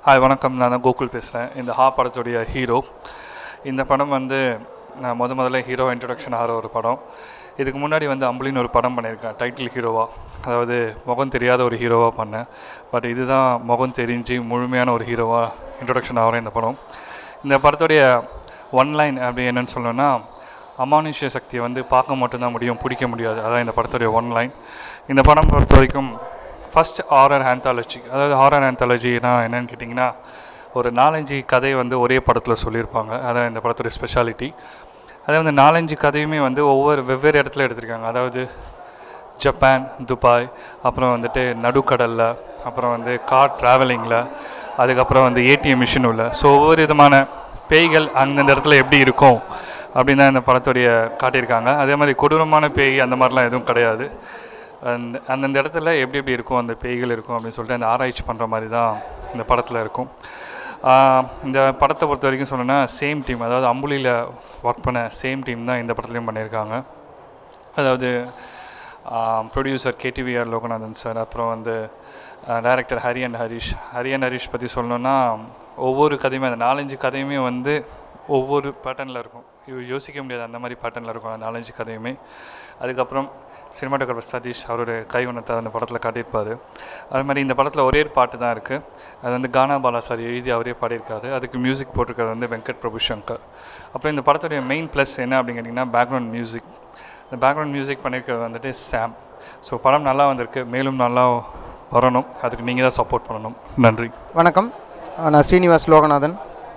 hi வணக்கம் நான் தான் கோகுல் பேசுகிறேன் இந்த ஹா படத்துடைய ஹீரோ இந்த படம் வந்து நான் முத முதல்ல ஹீரோ இன்ட்ரடக்ஷன் ஆகிற ஒரு படம் இதுக்கு முன்னாடி வந்து அம்புலின்னு ஒரு படம் பண்ணியிருக்கேன் டைட்டில் ஹீரோவாக அதாவது முகம் தெரியாத ஒரு ஹீரோவாக பண்ணேன் பட் இதுதான் முகம் தெரிஞ்சு முழுமையான ஒரு ஹீரோவாக இன்ட்ரடக்ஷன் ஆகிறேன் இந்த படம் இந்த படத்துடைய ஒன் லைன் அப்படி என்னன்னு சொல்லணும்னா அமானுஷ்ய சக்தியை வந்து பார்க்க மட்டும்தான் முடியும் பிடிக்க முடியாது அதான் இந்த படத்துடைய ஒன் லைன் இந்த படம் பொறுத்த வரைக்கும் ஃபஸ்ட் ஹாரர் ஆந்தாலஜி அதாவது ஹாரர் ஆந்தாலஜினா என்னன்னு கேட்டிங்கன்னா ஒரு நாலஞ்சு கதை வந்து ஒரே படத்தில் சொல்லியிருப்பாங்க அதான் இந்த படத்துடைய ஸ்பெஷாலிட்டி அதே வந்து நாலஞ்சு கதையுமே வந்து ஒவ்வொரு வெவ்வேறு இடத்துல எடுத்திருக்காங்க அதாவது ஜப்பான் துபாய் அப்புறம் வந்துட்டு நடுக்கடலில் அப்புறம் வந்து கார் ட்ராவலிங்கில் அதுக்கப்புறம் வந்து ஏடிஎம் மிஷின் உள்ள ஸோ ஒவ்வொரு விதமான பேய்கள் அந்தந்த இடத்துல எப்படி இருக்கும் அப்படின்னு தான் இந்த படத்துடைய காட்டியிருக்காங்க அதே மாதிரி கொடூரமான பேய் அந்த மாதிரிலாம் எதுவும் கிடையாது அந்த அந்தந்த இடத்துல எப்படி எப்படி இருக்கும் அந்த பேய்கள் இருக்கும் அப்படின்னு சொல்லிட்டு அந்த ஆராய்ச்சி பண்ணுற மாதிரி தான் இந்த படத்தில் இருக்கும் ஆஹ் இந்த படத்தை பொறுத்த வரைக்கும் சொல்லணும்னா சேம் டீம் அதாவது அம்புலியில் ஒர்க் பண்ண சேம் டீம் தான் இந்த படத்துலையும் பண்ணியிருக்காங்க அதாவது ப்ரொடியூசர் கேடிவிஆர் லோகநாதன் சார் அப்புறம் வந்து director Hari and Harish Hari and Harish பற்றி சொல்லணும்னா ஒவ்வொரு கதையுமே அந்த நாலஞ்சு கதையுமே வந்து ஒவ்வொரு பேட்டர்னில் இருக்கும் யோ- யோசிக்க முடியாது அந்த மாதிரி பேட்டர்னில் இருக்கும் அந்த நாலஞ்சு கதையுமே அதுக்கப்புறம் சினிமாட்டோகிராஃபர் சதீஷ் அவரோட கை ஒன்றத்தை அந்த படத்தில் காட்டியிருப்பார் அது மாதிரி இந்த படத்தில் ஒரே ஒரு பாட்டு தான் இருக்குது அது வந்து கானா பாலா சார் எழுதி அவரே பாடியிருக்காரு அதுக்கு மியூசிக் போட்டிருக்கிறது வந்து வெங்கட் பிரபு சங்கர் அப்புறம் இந்த படத்துடைய மெயின் ப்ளஸ் என்ன அப்படின்னு கேட்டிங்கன்னா பேக்ரவுண்ட் மியூசிக் இந்த பேக்ரவுண்ட் மியூசிக் பண்ணியிருக்கிறது வந்துட்டு சாம் ஸோ படம் நல்லா வந்திருக்கு மேலும் நல்லா வரணும் அதுக்கு நீங்கள் தான் சப்போர்ட் பண்ணணும் நன்றி வணக்கம் அஹ் நான் ஸ்ரீனிவாஸ் லோகநாதன்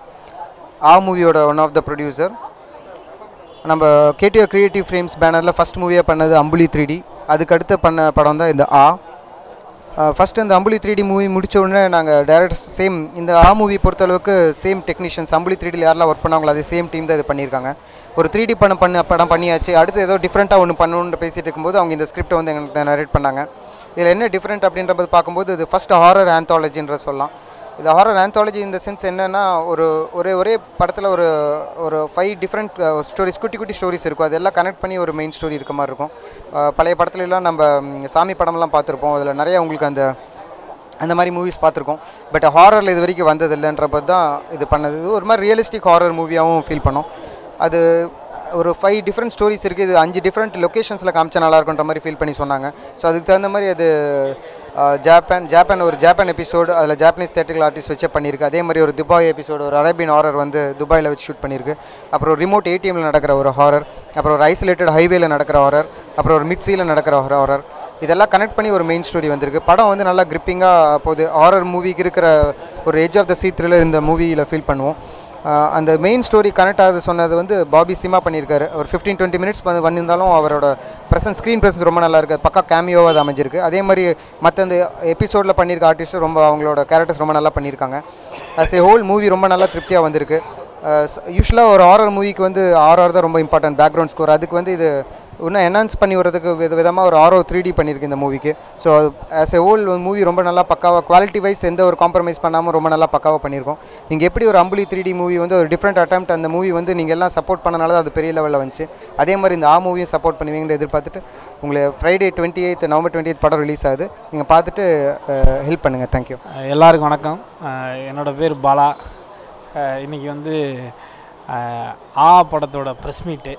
ஆ மூவியோட ஒன் ஆஃப் த ப்ரொடியூசர் நம்ம கேடிஆர் கிரியேட்டிவ் ஃப்ரேம்ஸ் பேனரில் ஃபஸ்ட் மூவியாக பண்ணது அம்புலி த்ரீ டி அதுக்கு அடுத்து பண்ண படம் தான் இந்த ஆ ஃபஸ்ட்டு இந்த அம்புலி த்ரீ டி மூவி முடிச்ச உடனே நாங்கள் டேரக்டர் சேம் இந்த ஆ மூவி பொறுத்தளவுக்கு சேம் டெக்னீஷியன்ஸ் அம்புலி த்ரீ டியில் யாரெல்லாம் ஒர்க் பண்ணாங்களோ அதே சேம் டீம் தான் இது பண்ணியிருக்காங்க ஒரு த்ரீ டி படம் பண்ண படம் பண்ணியாச்சு அடுத்து ஏதோ டிஃப்ரெண்ட்டாக ஒன்று பண்ணணும்னு பேசிகிட்டு இருக்கும்போது அவங்க இந்த ஸ்கிரிப்டை வந்து எங்கள்கிட்ட நரேட் பண்ணாங்க இதில் என்ன டிஃப்ரெண்ட் அப்படின்றத பார்க்கும்போது இது ஃபஸ்ட் ஹாரர் ஆந்தாலஜின்ற சொல்லலாம் இது ஹாரர் ஆந்தாலஜி இந்த சென்ஸ் என்னென்னா ஒரு ஒரே ஒரே படத்தில் ஒரு ஒரு ஃபைவ் டிஃப்ரெண்ட் ஸ்டோரிஸ் குட்டி குட்டி ஸ்டோரிஸ் இருக்கும் அதெல்லாம் கனெக்ட் பண்ணி ஒரு மெயின் ஸ்டோரி இருக்க மாதிரி இருக்கும் அஹ் பழைய படத்துல எல்லாம் நம்ம ம், சாமி படம்லாம் பார்த்துருப்போம் அதில் நிறைய உங்களுக்கு அந்த அந்த மாதிரி மூவிஸ் பார்த்துருக்கோம் பட் ஹாரரில் இது வரைக்கும் வந்ததில்லைன்றப்ப தான் இது பண்ணது இது ஒரு மாதிரி ரியலிஸ்டிக் ஹாரர் மூவியாகவும் ஃபீல் பண்ணோம் அது ஒரு ஃபைவ் டிஃப்ரெண்ட் ஸ்டோரிஸ் இருக்குது இது அஞ்சு டிஃப்ரெண்ட் லொக்கேஷன்ஸில் காமிச்சா நல்லா இருக்குன்ற மாதிரி ஃபீல் பண்ணி சொன்னாங்க ஸோ அதுக்கு தகுந்த மாதிரி அது அஹ், ஜப்பான் ஜப்பான் ஒரு ஜப்பான் எபிசோடு அதில் ஜாப்பனீஸ் தேட்டரிக்கல் ஆர்டிஸ்ட் வச்சே பண்ணியிருக்கு அதே மாதிரி ஒரு துபாய் எபிசோடு ஒரு அரேபியன் ஹாரர் வந்து துபாயில் வச்சு ஷூட் பண்ணியிருக்கு அப்புறம் ரிமோட் ஏடிஎம்மில் நடக்கிற ஒரு ஹாரர் அப்புறம் ஒரு ஐசோலேட்டட் ஹைவேல நடக்கிற ஹாரர் அப்புறம் ஒரு மிக்சியில் நடக்கிற ஒரு ஹாரர் இதெல்லாம் கனெக்ட் பண்ணி ஒரு மெயின் ஸ்டோரி வந்திருக்கு படம் வந்து நல்லா கிரிப்பிங்காக போகுது ஹாரர் மூவிக்கு இருக்கிற ஒரு edge of the seat thriller இந்த மூவியில் ஃபீல் பண்ணுவோம் ஆஹ் அந்த மெயின் ஸ்டோரி கனெக்ட் ஆகுது சொன்னது வந்து பாபி சிமா பண்ணியிருக்காரு ஒரு ஃபிஃப்டீன் டுவெண்ட்டி மினிட்ஸ் வந்து வந்திருந்தாலும் அவரோட ப்ரெசன்ஸ் ஸ்க்ரீன் ப்ரெசன்ஸ் ரொம்ப நல்லா இருக்குது பக்கா கேமியோவாக அது அமைஞ்சிருக்கு அதே மாதிரி மற்ற அந்த எபிசோடில் பண்ணியிருக்க ஆர்டிஸ்ட்டும் ரொம்ப அவங்களோட கேரக்டர்ஸ் ரொம்ப நல்லா பண்ணியிருக்காங்க ஆஸ் ஏ ஹோல் மூவி ரொம்ப நல்லா திருப்தியாக வந்திருக்கு யூஸ்வலாக ஒரு ஹாரர் மூவிக்கு வந்து ஆர்ஆர் தான் ரொம்ப இம்பார்ட்டன்ட் பேக்ரவுண்ட் ஸ்கோர் அதுக்கு வந்து இது இன்னும் என்ஹான்ஸ் பண்ணி வரதுக்கு வித விதமாக ஒரு ஆரோ த்ரீ டி பண்ணியிருக்கு இந்த மூவிக்கு so as a whole movie ரொம்ப நல்லா பக்காவாக குவாலிட்டி வைஸ் எந்த ஒரு காம்ப்ரமைஸ் பண்ணாமல் ரொம்ப நல்லா பக்காவாக பண்ணியிருக்கோம் நீங்கள் எப்படி ஒரு அம்புலி த்ரீ டி மூவி வந்து ஒரு டிஃப்ரெண்ட் அட்டம்ப்ட் அந்த மூவி வந்து நீங்கள் எல்லாம் சப்போர்ட் பண்ணனால தான் அது பெரிய லெவலில் வந்துச்சு அதே மாதிரி இந்த ஆ மூவியும் சப்போர்ட் பண்ணுவீங்கன்னு எதிர்பார்த்துட்டு உங்களை Friday twenty eighth November twenty eighth படம் ரிலீஸ் ஆகுது நீங்கள் பார்த்துட்டு ஹெல்ப் பண்ணுங்கள் தேங்க்யூ அஹ் எல்லாருக்கும் வணக்கம் அஹ் என்னோட பேர் பாலா அஹ் இன்னைக்கு வந்து அஹ் ஆ படத்தோட ப்ரெஸ் மீட்டு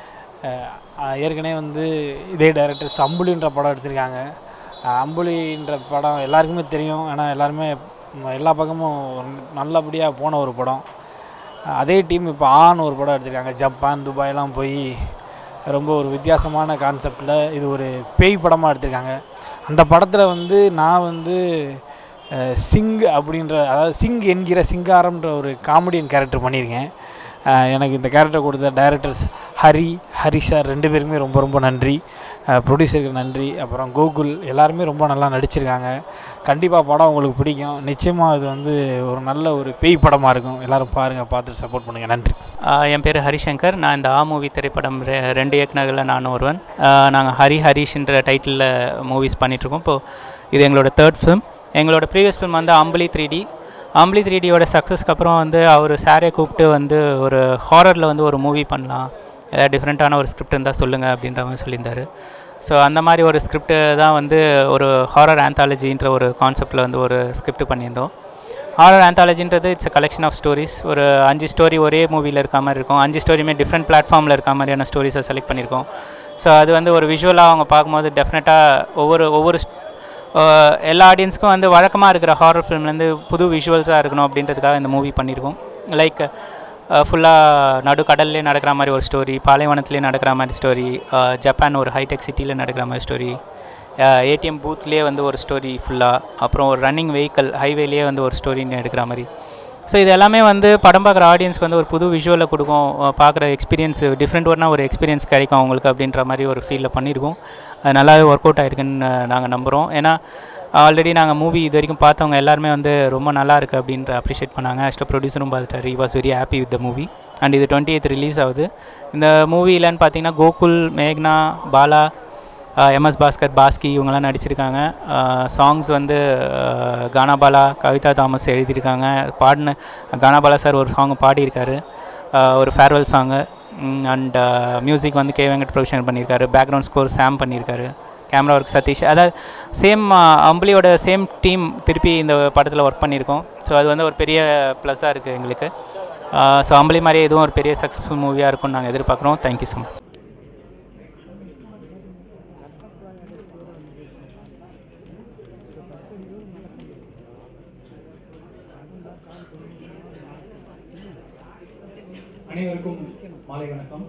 ஏற்கனவே வந்து இதே டைரக்டர்ஸ் அம்புலின்ற படம் எடுத்திருக்காங்க அஹ் அம்புலின்ற படம் எல்லாருக்குமே தெரியும் ஏன்னா எல்லாருமே ம- எல்லா பக்கமும் ஒரு நல்லபடியாக போன ஒரு படம் அஹ் அதே டீம் இப்போ ஆன்னு ஒரு படம் எடுத்திருக்காங்க ஜப்பான் துபாய்லாம் போய் ரொம்ப ஒரு வித்தியாசமான கான்செப்டில் இது ஒரு பேய் படமாக எடுத்திருக்காங்க அந்த படத்தில் வந்து நான் வந்து அஹ், சிங் அப்படின்ற அதாவது சிங் என்கிற சிங்காரம்ன்ற ஒரு காமெடியன் கேரக்டர் பண்ணியிருக்கேன் அஹ், எனக்கு இந்த கேரக்டர் கொடுத்த டைரக்டர்ஸ் ஹரி ஹரி சார் ரெண்டு பேருமே ரொம்ப ரொம்ப நன்றி ப்ரொடியூசருக்கு நன்றி அப்புறம் கோகுல் எல்லாருமே ரொம்ப நல்லா நடிச்சிருக்காங்க கண்டிப்பாக படம் உங்களுக்கு பிடிக்கும் நிச்சயமாக இது வந்து ஒரு நல்ல ஒரு பேய் படமாக இருக்கும் எல்லோரும் பாருங்கள் பார்த்துட்டு சப்போர்ட் பண்ணுங்கள் நன்றி ஆஹ் என் பேர் ஹரிசங்கர் நான் இந்த ஆ மூவி திரைப்படம் ரெ- ரெண்டு இயக்குநர்களில் நானும் ஒருவன் நாங்கள் ஹரி ஹரிஷ்ன்ற டைட்டிலில் மூவிஸ் பண்ணிகிட்ருக்கோம் இப்போது இது எங்களோட தேர்ட் ஃபிலிம் எங்களோட ப்ரீவியஸ் ஃபிலிம் வந்து Ambuli three D Ambuli three டியோட சக்ஸஸ்க்கு அப்புறம் வந்து அவர் சாரே கூப்பிட்டு வந்து ஒரு ஹாரரில் வந்து ஒரு மூவி பண்ணலாம் ஏதாவது டிஃப்ரெண்ட்டான ஒரு ஸ்கிரிப்ட் இருந்தால் சொல்லுங்கள் அப்படின்ற மாதிரி சொல்லியிருந்தார் ஸோ அந்த மாதிரி ஒரு ஸ்கிரிப்ட் தான் வந்து ஒரு ஹாரர் ஆந்தாலஜின்ற ஒரு கான்செப்டில் வந்து ஒரு ஸ்கிரிப்ட் பண்ணியிருந்தோம் ஹாரர் ஆந்தாலஜின்றது இட்ஸ் கலெக்ஷன் ஆஃப் ஸ்டோரிஸ் ஒரு அஞ்சு ஸ்டோரி ஒரே மூவியில் இருக்க மாதிரி இருக்கும் அஞ்சு ஸ்டோரியுமே டிஃப்ரெண்ட் பிளாட்ஃபார்மில் இருக்க மாதிரியான ஸ்டோரிஸை செலக்ட் பண்ணியிருக்கோம் ஸோ அது வந்து ஒரு விஷுவலாக அவங்க பார்க்கும்போது டெஃபினட்டாக ஒவ்வொரு ஒவ்வொரு st- ஆஹ் எல்லா ஆடியன்ஸ்க்கும் வந்து வழக்கமாக இருக்கிற ஹாரர் ஃபிலிம்லேருந்து புது விஷுவல்ஸாக இருக்கணும் அப்படின்றதுக்காக இந்த மூவி பண்ணியிருக்கோம் லைக் ஃபுல்லாக நடு கடல்லே நடக்கிற மாதிரி ஒரு ஸ்டோரி பாலைவனத்துலேயே நடக்கிற மாதிரி ஸ்டோரி ஜப்பான் ஒரு ஹைடெக் சிட்டியில் நடக்கிற மாதிரி ஸ்டோரி ஏடிஎம் பூத்லேயே வந்து ஒரு ஸ்டோரி ஃபுல்லாக அப்புறம் ஒரு ரன்னிங் வெஹிக்கல் ஹைவேலேயே வந்து ஒரு ஸ்டோரின்னு எடுக்கிற மாதிரி ஸோ இது எல்லாமே வந்து படம் பார்க்குற ஆடியன்ஸ்க்கு வந்து ஒரு புது விஷுவலை கொடுக்கும் அஹ் பார்க்குற எக்ஸ்பீரியன்ஸ் டிஃப்ரெண்ட் ஒர்னா ஒரு எக்ஸ்பீரியன்ஸ் கிடைக்கும் அவங்களுக்கு அப்படின்ற மாதிரி ஒரு ஃபீலில் பண்ணியிருக்கோம் அது நல்லாவே ஒர்க் அவுட் ஆயிருக்குன்னு நாங்கள் நம்புகிறோம் ஏன்னா ஆல்ரெடி நாங்கள் மூவி இது வரைக்கும் பார்த்தவங்க எல்லாருமே வந்து ரொம்ப நல்லா இருக்குது அப்படின்ற அப்ரிஷியேட் பண்ணாங்க ஆக்சுவலாக ப்ரொடியூசரும் பார்த்துட்டாரு he was very happy with the movie and இது டுவெண்ட்டி எய்த் ரிலீஸ் ஆகுது இந்த மூவிலன்னு பார்த்தீங்கன்னா கோகுல் மேக்னா பாலா எம்எஸ் பாஸ்கர் பாஸ்கி இவங்கெல்லாம் நடிச்சிருக்காங்க சாங்ஸ் வந்து ஆஹ் கானாபாலா கவிதா தாமஸ் எழுதியிருக்காங்க பாடின கானாபாலா சார் ஒரு சாங் பாடியிருக்காரு ஆஹ் ஒரு ஃபேர்வெல் சாங்கு அண்ட் மியூசிக் வந்து கே வெங்கட் ப்ரொடக்ஷன் பண்ணியிருக்காரு பேக்ரவுண்ட் ஸ்கோர் சாம் பண்ணியிருக்காரு கேமரா ஒர்க் சதீஷ் அதாவது சேம் அம்பளியோட சேம் டீம் திருப்பி இந்த படத்தில் ஒர்க் பண்ணியிருக்கோம் ஸோ அது வந்து ஒரு பெரிய ப்ளஸ்ஸாக இருக்குது எங்களுக்கு ஸோ அம்பளி மாதிரி எதுவும் ஒரு பெரிய சக்ஸஸ்ஃபுல் மூவியாக இருக்கும்னு நாங்கள் எதிர்பார்க்குறோம் தேங்க்யூ ஸோ மச் அனைவருக்கும் மாலை வணக்கம்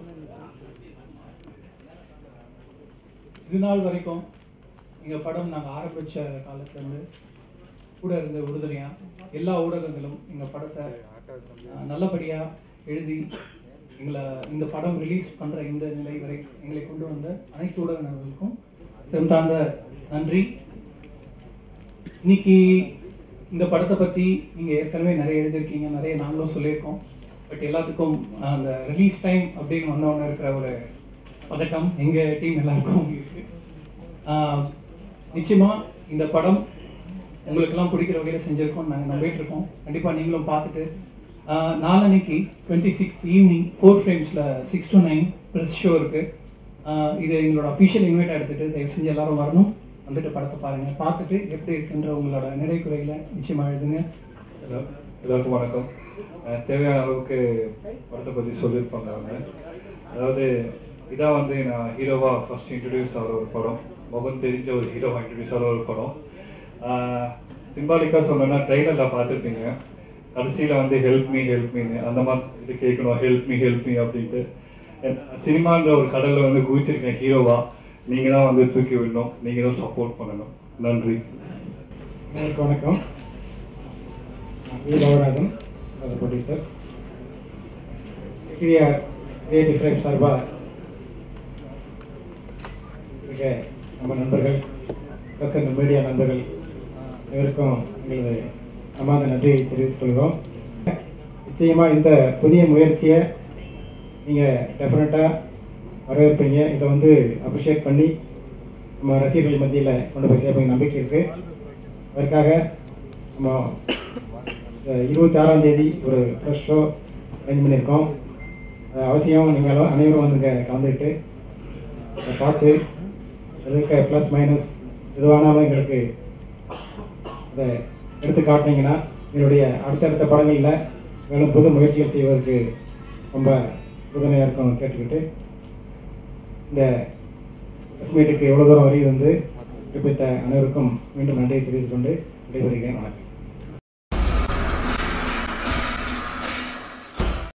இது நாள் வரைக்கும் எங்கள் படம் நாங்கள் ஆரம்பித்த காலத்துலேருந்து கூட இருந்த உறுதுணையா எல்லா ஊடகங்களும் எங்கள் படத்தை அஹ், நல்லபடியா எழுதி எங்களை இந்த படம் ரிலீஸ் பண்ணுற இந்த நிலை வரை எங்களை கொண்டு வந்த அனைத்து ஊடக நண்பர்களுக்கும் செம்தாந்த நன்றி இன்னைக்கு இந்த படத்தை பற்றி நீங்கள் ஏற்கனவே நிறைய எழுதியிருக்கீங்க நிறைய நாங்களும் சொல்லியிருக்கோம் பட் எல்லாத்துக்கும் அந்த ரிலீஸ் டைம் அப்படின்னு வந்தவொன்னே இருக்கிற ஒரு பதட்டம் எங்கள் டீம் எல்லாருக்கும் இருக்கு ஆஹ் நிச்சயமா இந்த படம் உங்களுக்கெல்லாம் பிடிக்கிற வகையில் செஞ்சுருக்கோம் நாங்கள் நம்பிட்டு இருக்கோம் கண்டிப்பாக நீங்களும் பார்த்துட்டு ஆஹ் நாளன்னைக்கு டுவெண்ட்டி சிக்ஸ் ஈவினிங் ஃபோர் ஃப்ரேம்ஸில் six to nine press show இருக்குது இது எங்களோட அஃபிஷியல் இன்வைட் எடுத்துட்டு தயவு செஞ்சு எல்லாரும் வரணும் வந்துட்டு படத்தை பாருங்க பார்த்துட்டு எப்படி இருக்குன்ற உங்களோட நிறை குறைகளை நிச்சயமா எழுதுங்க ஹலோ எல்லாருக்கும் வணக்கம் அஹ் தேவையான அளவுக்கு படத்தை பற்றி சொல்லியிருப்பாங்க அவங்க அதாவது இதான் வந்து நான் ஹீரோவாக ஃபர்ஸ்ட் இன்ட்ரடியூஸ் ஆகிற ஒரு படம் முகம் தெரிஞ்ச ஒரு ஹீரோவாக இன்ட்ரடியூஸ் ஆகிற ஒரு படம் சிம்பாலிக்காக சொன்னோன்னா ட்ரெயிலரில் பார்த்துருப்பீங்க கடைசியில் வந்து ஹெல்ப் மீ ஹெல்ப் மீன்னு அந்த மாதிரி இது கேட்கணும் ஹெல்ப் மீ ஹெல்ப் மீ அப்படின்ட்டு சினிமான்ற ஒரு கடலில் வந்து குதிச்சிருக்கேன் ஹீரோவா நீங்கள் தான் வந்து தூக்கி விடணும் நீங்கள் தான் சப்போர்ட் பண்ணணும் நன்றி அனைவருக்கும் வணக்கம் நான் வி லவராஜன் ப்ரொடியூசர் கிரியா கிரியேட்டிவ் ஃப்ரேம் சார்பாக இருக்க நம்ம நண்பர்கள் பக்க மீடியா நண்பர்கள் இவருக்கும் எங்களது நமாத நன்றியை தெரிவித்துக் கொள்கிறோம் நிச்சயமாக இந்த புதிய முயற்சியை நீங்கள் டெஃபினட்டாக வரவேற்பீங்க இதை வந்து அப்ரிஷியேட் பண்ணி நம்ம ரசிகர்கள் மத்தியில் கொண்டு போய் சேர்ப்பீங்க நம்பிக்கை இருக்குது அதற்காக நம்ம இருபத்தி ஆறாம் தேதி ஒரு ஃப்ரெஷ் ஷோ அரேஞ்ச் பண்ணியிருக்கோம் அது அவசியம் நீங்கள் அனைவரும் வந்து இங்க கலந்துக்கிட்டு அதை பார்த்து எதுக்க ப்ளஸ் மைனஸ் எதுவானாலும் எங்களுக்கு அதை எடுத்து காட்டினீங்கன்னா எங்களுடைய அடுத்தடுத்த படங்களில் மேலும் புது முயற்சிகள் செய்வதற்கு ரொம்ப உறுதுணையாக இருக்கும் கேட்டுக்கிட்டு இந்த பிரஸ் மீட்டுக்கு எவ்வளோ தூரம் வரை வந்து குறிப்பிட்ட அனைவருக்கும் மீண்டும் நன்றியை தெரிவித்துக் கொண்டு விடைபெறுகிறேன் வணக்கம்